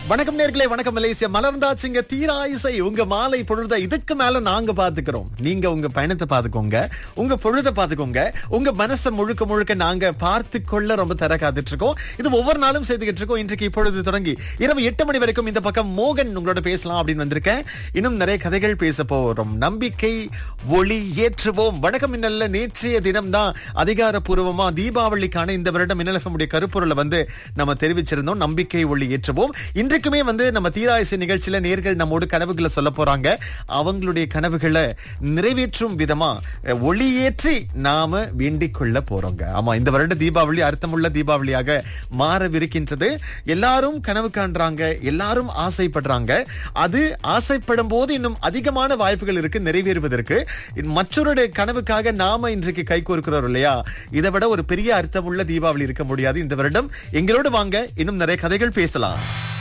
வணக்கம் நேர்களே வணக்கம் மலேசியா மலர்ந்தாச்சுங்க தீராயிசை உங்க மாலை பொழுத இதுக்கு மேல நாங்க பாத்துக்கிறோம் நீங்க உங்க பயணத்தை பாத்துக்கோங்க உங்க பொழுத பாத்துக்கோங்க உங்க மனசை முழுக்க முழுக்க நாங்க பார்த்து கொள்ள ரொம்ப தர காத்துட்டு இருக்கோம் இது ஒவ்வொரு நாளும் செய்துகிட்டு இருக்கோம் இன்றைக்கு இப்பொழுது தொடங்கி இரவு எட்டு மணி வரைக்கும் இந்த பக்கம் மோகன் உங்களோட பேசலாம் அப்படின்னு வந்திருக்கேன் இன்னும் நிறைய கதைகள் பேச போறோம் நம்பிக்கை ஒளி ஏற்றுவோம் வணக்கம் இன்னல்ல நேற்றைய தினம் தான் அதிகாரப்பூர்வமா தீபாவளிக்கான இந்த வருடம் மின்னலஃபமுடைய கருப்பொருளை வந்து நம்ம தெரிவிச்சிருந்தோம் நம்பிக்கை ஒளி ஏற்றுவோம் இன்றைக்குமே வந்து நம்ம தீராயசை நிகழ்ச்சியில நேர்கள் நம்மோடு கனவுகளை சொல்ல போறாங்க அவங்களுடைய கனவுகளை நிறைவேற்றும் விதமா அஹ், ஒளியேற்றி நாம வேண்டிக் கொள்ள போறோங்க ஆமா இந்த வருட தீபாவளி அர்த்தமுள்ள தீபாவளியாக மாறவிருக்கின்றது எல்லாரும் கனவு காண்றாங்க எல்லாரும் ஆசைப்படுறாங்க அது ஆசைப்படும் போது இன்னும் அதிகமான வாய்ப்புகள் இருக்கு நிறைவேறுவதற்கு மற்றொரு கனவுக்காக நாம இன்றைக்கு கை கோர்க்கிறோம் இல்லையா இதை விட ஒரு பெரிய அர்த்தமுள்ள தீபாவளி இருக்க முடியாது இந்த வருடம் எங்களோடு வாங்க இன்னும் நிறைய கதைகள் பேசலாம்